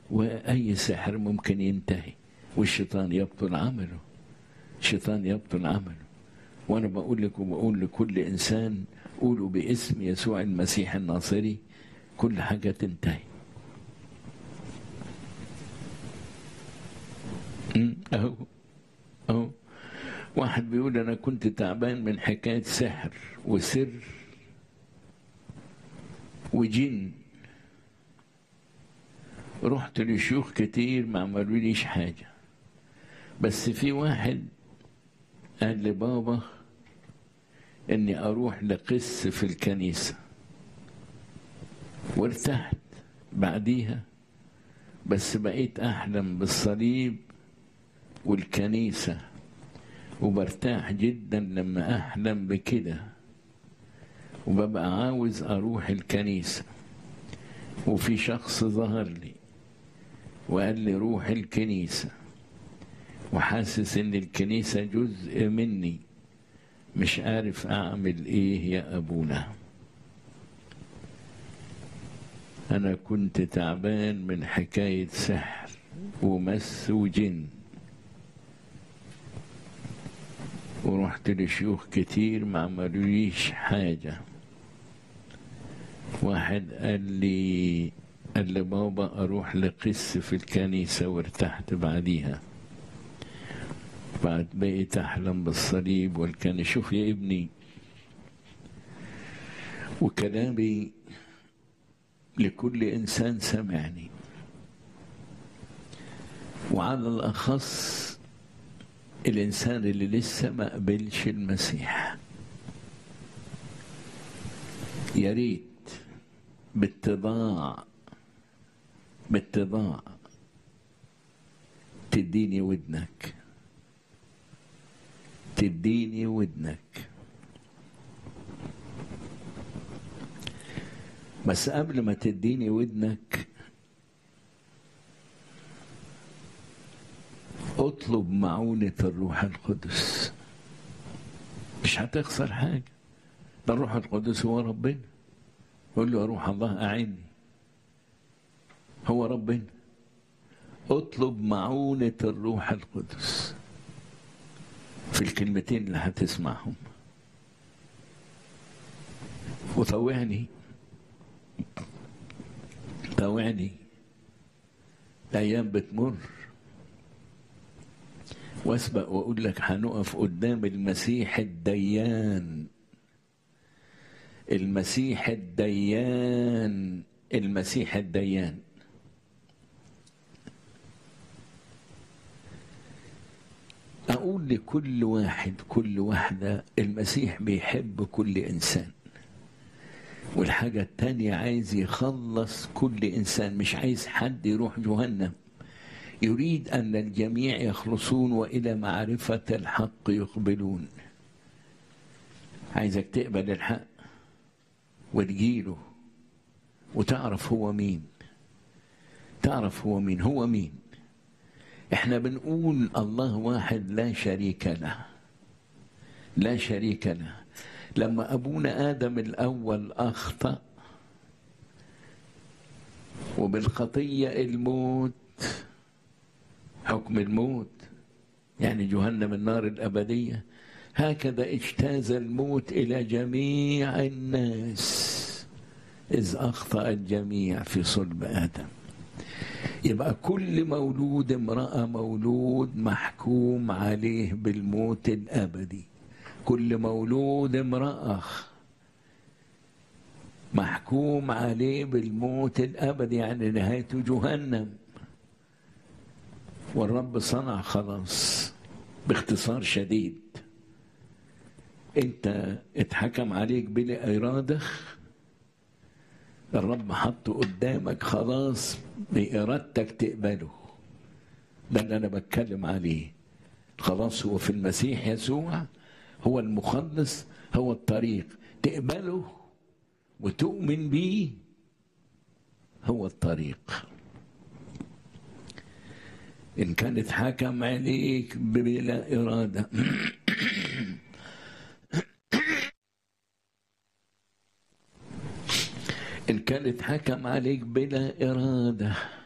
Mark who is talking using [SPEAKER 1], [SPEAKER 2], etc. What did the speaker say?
[SPEAKER 1] وأي سحر ممكن ينتهي والشيطان يبطل عمله الشيطان يبطل عمله وأنا بقول لك وبقول لكل إنسان قولوا باسم يسوع المسيح الناصري كل حاجة تنتهي أهو أهو واحد بيقول أنا كنت تعبان من حكاية سحر وسر وجن رحت لشيوخ كتير ما عملوليش حاجة بس في واحد قال لي بابا اني اروح لقس في الكنيسة وارتحت بعديها بس بقيت احلم بالصليب والكنيسة وبرتاح جدا لما احلم بكده وببقى عاوز اروح الكنيسة وفي شخص ظهر لي وقال لي روح الكنيسة وحاسس ان الكنيسة جزء مني مش عارف اعمل ايه يا ابونا انا كنت تعبان من حكاية سحر ومس وجن ورحت لشيوخ كتير ما عملوليش حاجة واحد قال لي قال لي بابا اروح لقس في الكنيسة وارتحت بعديها بعد بقيت احلم بالصليب والكنيسة شوف يا ابني وكلامي لكل انسان سمعني وعلى الاخص الانسان اللي لسه ما قبلش المسيح يا ريت باتضاع باتضاع تديني ودنك تديني ودنك بس قبل ما تديني ودنك اطلب معونة الروح القدس مش هتخسر حاجة ده الروح القدس هو ربنا قول له يا روح الله أعني هو ربنا اطلب معونة الروح القدس في الكلمتين اللي هتسمعهم وطوعني طوعني الأيام بتمر واسبق واقول لك هنقف قدام المسيح الديان المسيح الديان المسيح الديان اقول لكل واحد كل واحده المسيح بيحب كل انسان والحاجه التانيه عايز يخلص كل انسان مش عايز حد يروح جهنم يريد أن الجميع يخلصون وإلى معرفة الحق يقبلون عايزك تقبل الحق وتجيله وتعرف هو مين تعرف هو مين هو مين احنا بنقول الله واحد لا شريك له لا شريك له لما ابونا ادم الاول اخطا وبالخطيه الموت حكم الموت يعني جهنم النار الأبدية هكذا اجتاز الموت إلى جميع الناس إذ أخطأ الجميع في صلب آدم يبقى كل مولود امرأة مولود محكوم عليه بالموت الأبدي كل مولود امرأة محكوم عليه بالموت الأبدي يعني نهايته جهنم والرب صنع خلاص باختصار شديد انت اتحكم عليك بلا اراده الرب حطه قدامك خلاص بارادتك تقبله ده اللي انا بتكلم عليه خلاص هو في المسيح يسوع هو المخلص هو الطريق تقبله وتؤمن بيه هو الطريق إن كان اتحكم عليك بلا إرادة إن كان اتحكم عليك بلا إرادة